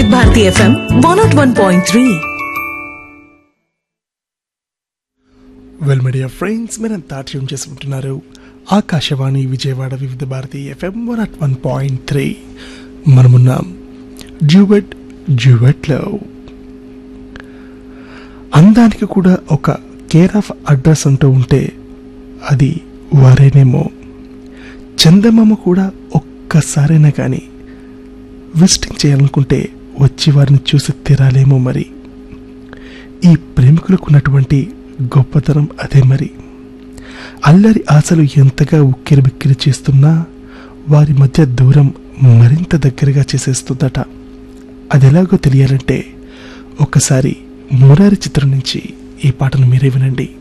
Bharati FM one nought one point three well media friends మీరంతా tune చేసుకుంటున్నారు Akashavani Vijayawada Vividh Bharathi FM one at one point three మనమున్నాం జ్యూవెట్ జ్యూవెట్లో అందానికి కూడా ఒక కేర్ ఆఫ్ అడ్రస్ అంటూ ఉంటే అది వారేనేమో చందమామ కూడా ఒక్కసారైనా కానీ విజిటింగ్ చేయాలనుకుంటే వచ్చి వారిని చూసి తీరాలేమో మరి ఈ ప్రేమికులకు ఉన్నటువంటి గొప్పతనం అదే మరి అల్లరి ఆశలు ఎంతగా ఉక్కిరి బిక్కిరి చేస్తున్నా వారి మధ్య దూరం మరింత దగ్గరగా చేసేస్తుందట అది ఎలాగో తెలియాలంటే ఒకసారి మురారి చిత్రం నుంచి ఈ పాటను మీరే వినండి